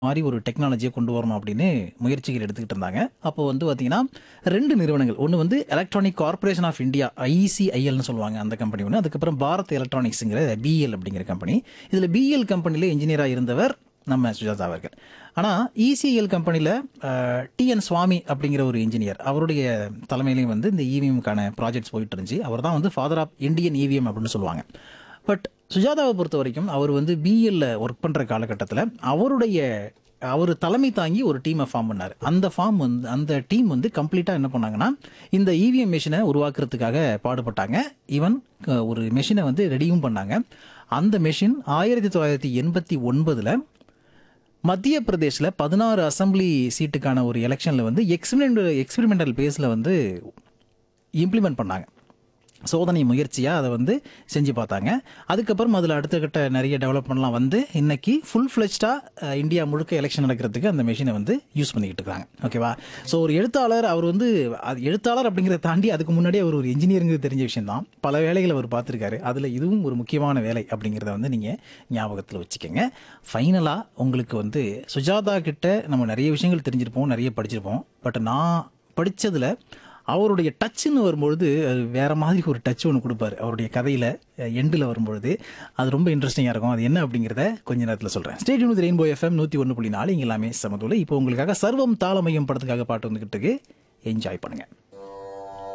மாதிரி ஒரு டெக்னாலஜியை கொண்டு வரணும் அப்படின்னு முயற்சிகள் எடுத்துக்கிட்டு இருந்தாங்க அப்போ வந்து பார்த்தீங்கன்னா ரெண்டு நிறுவனங்கள் ஒன்று வந்து எலக்ட்ரானிக் கார்ப்பரேஷன் ஆஃப் இந்தியா ஐசிஐஎல்னு சொல்லுவாங்க அந்த கம்பெனி ஒன்று அதுக்கப்புறம் பாரத் எலக்ட்ரானிக்ஸுங்கிற பிஎல் அப்படிங்கிற கம்பெனி இதில் பிஎல் கம்பெனியில் இன்ஜினியராக இருந்தவர் நம்ம சுஜாதா அவர்கள் ஆனால் இசிஎல் கம்பெனியில் டிஎன் சுவாமி அப்படிங்கிற ஒரு இன்ஜினியர் அவருடைய தலைமையிலையும் வந்து இந்த இவிஎம்க்கான ப்ராஜெக்ட்ஸ் போயிட்டு இருந்துச்சு அவர் தான் வந்து ஃபாதர் ஆஃப் இந்தியன் இவிஎம் அப்படின்னு சொல்லுவாங்க பட் சுஜாதாவை பொறுத்த வரைக்கும் அவர் வந்து பிஎல்ல ஒர்க் பண்ணுற காலகட்டத்தில் அவருடைய அவர் தலைமை தாங்கி ஒரு டீமை ஃபார்ம் பண்ணார் அந்த ஃபார்ம் வந்து அந்த டீம் வந்து கம்ப்ளீட்டாக என்ன பண்ணாங்கன்னா இந்த இவிஎம் மிஷினை உருவாக்குறதுக்காக பாடுபட்டாங்க ஈவன் ஒரு மெஷினை வந்து ரெடியும் பண்ணாங்க அந்த மெஷின் ஆயிரத்தி தொள்ளாயிரத்தி எண்பத்தி ஒன்பதில் மத்திய பிரதேசில் பதினாறு அசெம்பிளி சீட்டுக்கான ஒரு எலெக்ஷனில் வந்து எக்ஸ்பிரிமெண்ட் எக்ஸ்பெரிமெண்டல் பேஸில் வந்து இம்ப்ளிமெண்ட் பண்ணாங்க சோதனை முயற்சியாக அதை வந்து செஞ்சு பார்த்தாங்க அதுக்கப்புறம் அதில் அடுத்த கட்ட நிறைய டெவலப்மெண்ட்லாம் வந்து இன்னைக்கு ஃபுல் ஃப்ளெஜ்டாக இந்தியா முழுக்க எலெக்ஷன் நடக்கிறதுக்கு அந்த மெஷினை வந்து யூஸ் பண்ணிக்கிட்டு இருக்காங்க ஓகேவா ஸோ ஒரு எழுத்தாளர் அவர் வந்து அது எழுத்தாளர் அப்படிங்கிறத தாண்டி அதுக்கு முன்னாடி அவர் ஒரு இன்ஜினியருங்கிறது தெரிஞ்ச விஷயம் தான் பல வேலைகளை அவர் பார்த்துருக்காரு அதில் இதுவும் ஒரு முக்கியமான வேலை அப்படிங்கிறத வந்து நீங்கள் ஞாபகத்தில் வச்சுக்கோங்க ஃபைனலாக உங்களுக்கு வந்து சுஜாதா கிட்ட நம்ம நிறைய விஷயங்கள் தெரிஞ்சிருப்போம் நிறைய படிச்சிருப்போம் பட் நான் படித்ததில் அவருடைய டச்சுன்னு வரும்பொழுது அது வேற மாதிரி ஒரு டச் ஒன்று கொடுப்பாரு அவருடைய கதையில் எண்டில் வரும்பொழுது அது ரொம்ப இன்ட்ரெஸ்டிங்காக இருக்கும் அது என்ன அப்படிங்கிறத கொஞ்ச நேரத்தில் சொல்கிறேன் ஸ்டேடியம் வித் ரெயின்போ எஃப்எம் நூற்றி ஒன்று புள்ளி நாலு இங்கே எல்லாமே சமதூல இப்போ உங்களுக்காக சர்வம் தாளமயம் படத்துக்காக பாட்டு வந்துக்கிட்டு இருக்கு என்ஜாய் பண்ணுங்கள்